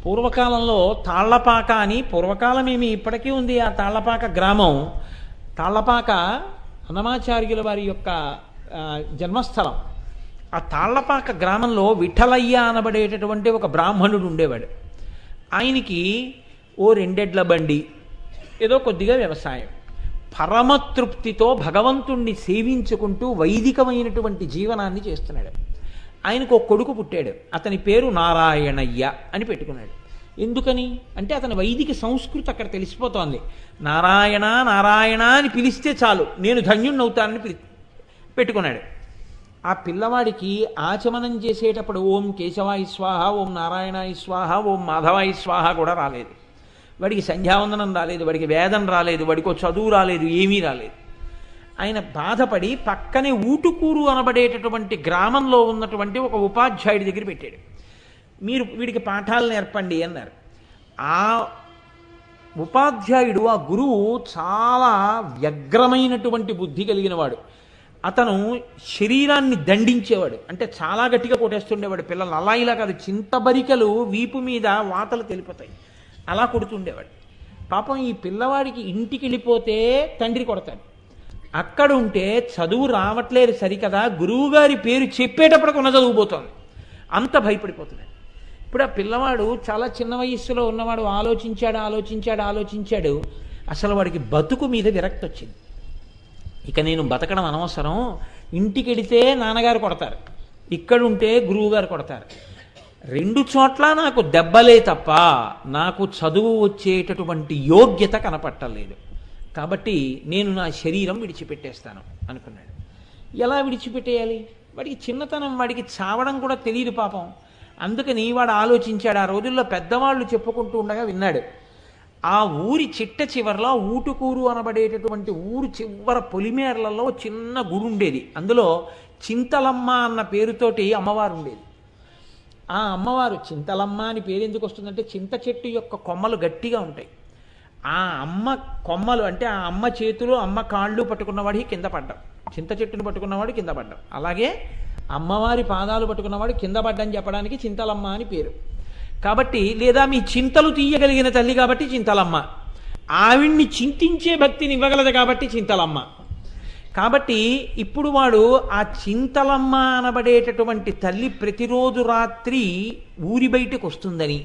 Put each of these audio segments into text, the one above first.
పూర్వకాలంలో తాళ్లపాక అని పూర్వకాలమేమి ఇప్పటికీ ఉంది ఆ తాళ్లపాక గ్రామం తాళ్లపాక అన్నమాచార్యుల వారి యొక్క ఆ, జన్మస్థలం ఆ తాళ్లపాక గ్రామంలో విఠలయ్య అనబడేటటువంటి ఒక బ్రాహ్మణుడు ఉండేవాడు ఆయనకి ఓ రెండెడ్ల బండి ఏదో కొద్దిగా వ్యవసాయం పరమతృప్తితో భగవంతుణ్ణి సేవించుకుంటూ వైదికమైనటువంటి జీవనాన్ని చేస్తున్నాడు ఆయనకు ఒక కొడుకు పుట్టాడు అతని పేరు నారాయణయ్య అని పెట్టుకున్నాడు ఎందుకని అంటే అతని వైదిక సంస్కృతి అక్కడ తెలిసిపోతోంది నారాయణ నారాయణ అని పిలిస్తే చాలు నేను ధన్యుణ్ణవుతానని పిలి పెట్టుకున్నాడు ఆ పిల్లవాడికి ఆచమనం చేసేటప్పుడు ఓం కేశవాయ స్వాహ ఓం నారాయణాయ స్వాహ ఓం మాధవాయ స్వాహ కూడా రాలేదు వాడికి సంధ్యావందనం రాలేదు వాడికి వేదం రాలేదు వాడికి ఒక చదువు రాలేదు ఏమీ రాలేదు ఆయన బాధపడి పక్కనే ఊటుకూరు అనబడేటటువంటి గ్రామంలో ఉన్నటువంటి ఒక ఉపాధ్యాయుడి దగ్గర పెట్టాడు మీరు వీడికి పాఠాలు నేర్పండి అన్నారు ఆ ఉపాధ్యాయుడు ఆ గురువు చాలా వ్యగ్రమైనటువంటి బుద్ధి కలిగిన వాడు అతను శరీరాన్ని దండించేవాడు అంటే చాలా గట్టిగా కొట్టేస్తుండేవాడు పిల్లలు అలా ఇలా కాదు చింతబరికలు వీపు మీద వాతలు తెలిపోతాయి అలా కొడుతుండేవాడు పాపం ఈ పిల్లవాడికి ఇంటికి వెళ్ళిపోతే తండ్రి కొడతాడు అక్కడ ఉంటే చదువు రావట్లేదు సరికదా గురువుగారి పేరు చెప్పేటప్పటికి ఉన్న చదువుపోతుంది అంత భయపడిపోతున్నాడు ఇప్పుడు ఆ పిల్లవాడు చాలా చిన్న వయస్సులో ఉన్నవాడు ఆలోచించాడు ఆలోచించాడు ఆలోచించాడు అసలు వాడికి బతుకు మీద విరక్తి వచ్చింది ఇక నేను బతకడం అనవసరం ఇంటికి వెడితే నాన్నగారు కొడతారు ఇక్కడ ఉంటే గురువుగారు కొడతారు రెండు చోట్ల నాకు దెబ్బలే తప్ప నాకు చదువు వచ్చేటటువంటి యోగ్యత కనపట్టలేదు కాబట్టి నేను నా శరీరం విడిచిపెట్టేస్తాను అనుకున్నాడు ఎలా విడిచిపెట్టేయాలి వాడికి చిన్నతనం వాడికి చావడం కూడా తెలియదు పాపం అందుకని వాడు ఆలోచించాడు ఆ రోజుల్లో పెద్దవాళ్ళు చెప్పుకుంటూ ఉండగా విన్నాడు ఆ ఊరి చిట్ట చివరలో ఊటుకూరు అనబడేటటువంటి ఊరు చివర పొలిమేరలలో చిన్న గుడి ఉండేది అందులో చింతలమ్మ అన్న పేరుతోటి అమ్మవారు ఉండేది ఆ అమ్మవారు చింతలమ్మ అని పేరు ఎందుకు వస్తుందంటే చింత చెట్టు యొక్క కొమ్మలు గట్టిగా ఉంటాయి ఆ అమ్మ కొమ్మలు అంటే ఆ అమ్మ చేతులు అమ్మ కాళ్ళు పట్టుకున్నవాడికి కింద పడ్డాం చింత చెట్టును పట్టుకున్నవాడు కింద పడ్డాం అలాగే అమ్మవారి పాదాలు పట్టుకున్నవాడు కింద పడ్డని చెప్పడానికి చింతలమ్మ అని పేరు కాబట్టి లేదా మీ చింతలు తీయగలిగిన తల్లి కాబట్టి చింతలమ్మ ఆవిడ్ని చింతించే భక్తిని ఇవ్వగలదు కాబట్టి చింతలమ్మ కాబట్టి ఇప్పుడు వాడు ఆ చింతలమ్మ అనబడేటటువంటి తల్లి ప్రతిరోజు రాత్రి ఊరి బయటకు వస్తుందని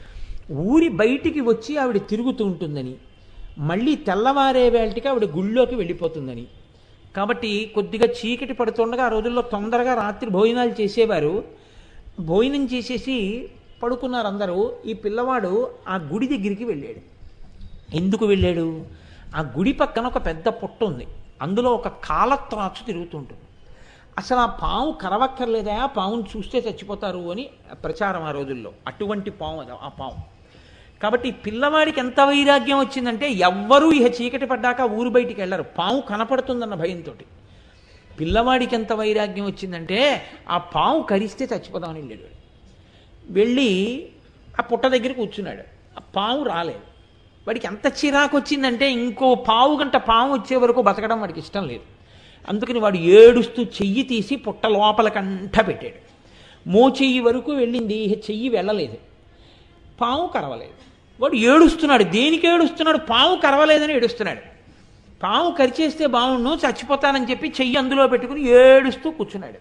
ఊరి బయటికి వచ్చి ఆవిడ తిరుగుతూ ఉంటుందని మళ్ళీ తెల్లవారే వేళటికి ఆవిడ గుళ్ళోకి వెళ్ళిపోతుందని కాబట్టి కొద్దిగా చీకటి పడుతుండగా ఆ రోజుల్లో తొందరగా రాత్రి భోజనాలు చేసేవారు భోజనం చేసేసి పడుకున్నారు అందరూ ఈ పిల్లవాడు ఆ గుడి దగ్గరికి వెళ్ళాడు ఎందుకు వెళ్ళాడు ఆ గుడి పక్కన ఒక పెద్ద పుట్ట ఉంది అందులో ఒక కాలత్రాచు తిరుగుతుంటుంది అసలు ఆ పాము కరవక్కర్లేదా ఆ పావును చూస్తే చచ్చిపోతారు అని ప్రచారం ఆ రోజుల్లో అటువంటి పాము అది ఆ పాము కాబట్టి ఈ పిల్లవాడికి ఎంత వైరాగ్యం వచ్చిందంటే ఎవ్వరూ ఇహ చీకటి పడ్డాక ఊరు బయటికి వెళ్ళరు పాము కనపడుతుందన్న భయంతో పిల్లవాడికి ఎంత వైరాగ్యం వచ్చిందంటే ఆ పాము కరిస్తే చచ్చిపోదామని వెళ్ళాడు వాడు. వెళ్ళి ఆ పుట్ట దగ్గర కూర్చున్నాడు ఆ పాము రాలేదు వాడికి ఎంత చిరాకు వచ్చిందంటే ఇంకో పావు గంట పాము వచ్చే వరకు బతకడం వాడికి ఇష్టం లేదు అందుకని వాడు ఏడుస్తూ చెయ్యి తీసి పుట్ట లోపలకంట పెట్టాడు మో చెయ్యి వరకు వెళ్ళింది ఇహ చెయ్యి వెళ్ళలేదు పాము కరవలేదు వాడు ఏడుస్తున్నాడు దేనికి ఏడుస్తున్నాడు పాము కరవలేదని ఏడుస్తున్నాడు పాము కరిచేస్తే బాగుండు చచ్చిపోతానని చెప్పి చెయ్యి అందులో పెట్టుకుని ఏడుస్తూ కూర్చున్నాడు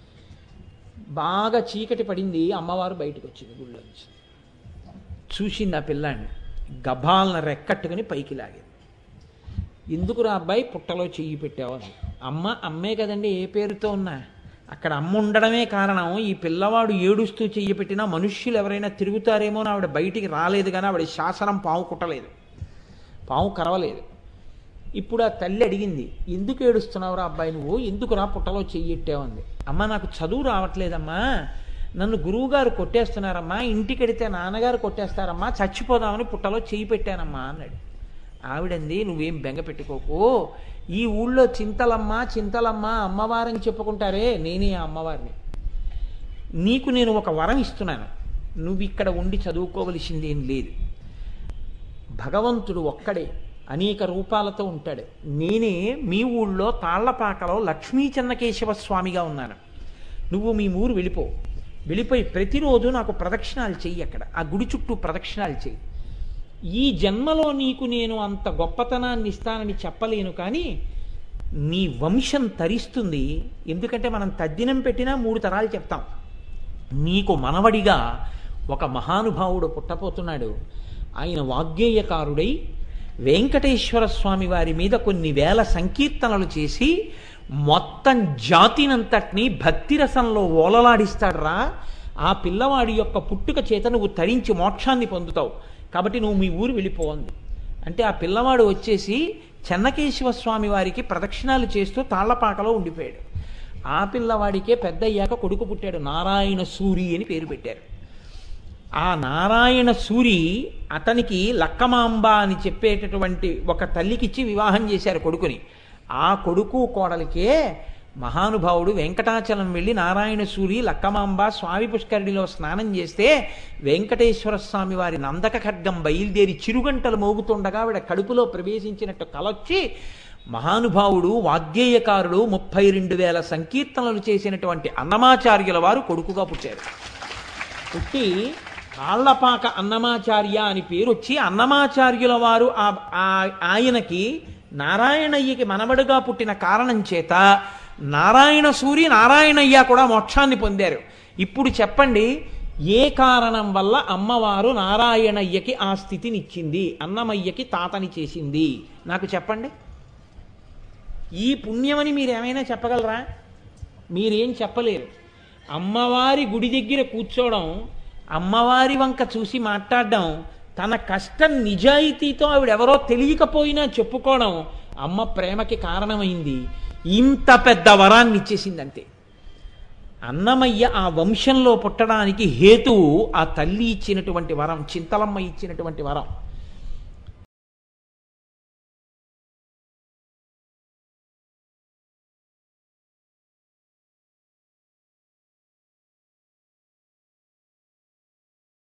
బాగా చీకటి పడింది అమ్మవారు బయటకు వచ్చింది గుళ్ళో నుంచి చూసింది ఆ పిల్లాన్ని గభాలను రెక్కట్టుకుని పైకి లాగింది ఎందుకురా అబ్బాయి పుట్టలో చెయ్యి పెట్టావు అని అమ్మ అమ్మే కదండి ఏ పేరుతో ఉన్నా అక్కడ అమ్మ ఉండడమే కారణం ఈ పిల్లవాడు ఏడుస్తూ చెయ్యి పెట్టినా మనుష్యులు ఎవరైనా తిరుగుతారేమో అని ఆవిడ బయటికి రాలేదు కానీ ఆవిడ శాసనం పాము కుట్టలేదు పాము కరవలేదు ఇప్పుడు ఆ తల్లి అడిగింది ఎందుకు ఏడుస్తున్నావురా అబ్బాయి నువ్వు ఎందుకురా పుట్టలో చెయ్యెట్టావు అంది అమ్మ నాకు చదువు రావట్లేదమ్మా నన్ను గురువుగారు కొట్టేస్తున్నారమ్మా ఇంటికి వెడితే నాన్నగారు కొట్టేస్తారమ్మా చచ్చిపోదామని పుట్టలో చెయ్యి పెట్టానమ్మా అన్నాడు ఆవిడంది నువ్వేం బెంగ పెట్టుకోకు ఈ ఊళ్ళో చింతలమ్మ చింతలమ్మ అమ్మవారని చెప్పుకుంటారే నేనే ఆ అమ్మవారిని నీకు నేను ఒక వరం ఇస్తున్నాను నువ్వు ఇక్కడ ఉండి చదువుకోవలసింది ఏం లేదు భగవంతుడు ఒక్కడే అనేక రూపాలతో ఉంటాడు నేనే మీ ఊళ్ళో తాళ్లపాకలో లక్ష్మీ చెన్నకేశవ స్వామిగా ఉన్నాను నువ్వు మీ ఊరు వెళ్ళిపో వెళ్ళిపోయి ప్రతిరోజు నాకు ప్రదక్షిణాలు చెయ్యి అక్కడ ఆ గుడి చుట్టూ ప్రదక్షిణాలు చెయ్యి ఈ జన్మలో నీకు నేను అంత గొప్పతనాన్ని ఇస్తానని చెప్పలేను కానీ నీ వంశం తరిస్తుంది ఎందుకంటే మనం తద్దినం పెట్టినా మూడు తరాలు చెప్తాం నీకు మనవడిగా ఒక మహానుభావుడు పుట్టపోతున్నాడు ఆయన వాగ్గేయకారుడై వెంకటేశ్వర స్వామి వారి మీద కొన్ని వేల సంకీర్తనలు చేసి మొత్తం జాతినంతటినీ భక్తి రసంలో ఓలలాడిస్తాడురా ఆ పిల్లవాడి యొక్క పుట్టుక చేత నువ్వు తరించి మోక్షాన్ని పొందుతావు కాబట్టి నువ్వు మీ ఊరు వెళ్ళిపోవంది అంటే ఆ పిల్లవాడు వచ్చేసి చెన్నకేశవ స్వామి వారికి ప్రదక్షిణాలు చేస్తూ తాళ్లపాకలో ఉండిపోయాడు ఆ పిల్లవాడికే పెద్ద అయ్యాక కొడుకు పుట్టాడు నారాయణ సూరి అని పేరు పెట్టారు ఆ నారాయణ సూరి అతనికి లక్కమాంబ అని చెప్పేటటువంటి ఒక తల్లికిచ్చి వివాహం చేశారు కొడుకుని ఆ కొడుకు కోడలికే మహానుభావుడు వెంకటాచలం వెళ్ళి నారాయణ సూరి లక్కమాంబ స్వామి పుష్కరిణిలో స్నానం చేస్తే వెంకటేశ్వర స్వామి వారి నందక ఖడ్గం బయలుదేరి చిరుగంటలు మోగుతుండగా ఆవిడ కడుపులో ప్రవేశించినట్టు కలొచ్చి మహానుభావుడు వాగ్గేయకారుడు ముప్పై రెండు వేల సంకీర్తనలు చేసినటువంటి అన్నమాచార్యుల వారు కొడుకుగా పుట్టారు పుట్టి కాళ్ళపాక అన్నమాచార్య అని పేరు వచ్చి అన్నమాచార్యుల వారు ఆ- ఆ- ఆయనకి నారాయణయ్యకి మనవడుగా పుట్టిన కారణం చేత నారాయణ సూరి నారాయణయ్య కూడా మోక్షాన్ని పొందారు ఇప్పుడు చెప్పండి ఏ కారణం వల్ల అమ్మవారు నారాయణయ్యకి ఆ స్థితినిచ్చింది అన్నమయ్యకి తాతని చేసింది నాకు చెప్పండి ఈ పుణ్యమని మీరు ఏమైనా చెప్పగలరా మీరేం చెప్పలేరు అమ్మవారి గుడి దగ్గర కూర్చోవడం అమ్మవారి వంక చూసి మాట్లాడడం తన కష్టం నిజాయితీతో ఆవిడెవరో తెలియకపోయినా చెప్పుకోవడం అమ్మ ప్రేమకి కారణమైంది ఇంత పెద్ద వరాన్ని ఇచ్చేసిందంతే అన్నమయ్య ఆ వంశంలో పుట్టడానికి హేతువు ఆ తల్లి ఇచ్చినటువంటి వరం చింతలమ్మ ఇచ్చినటువంటి వరం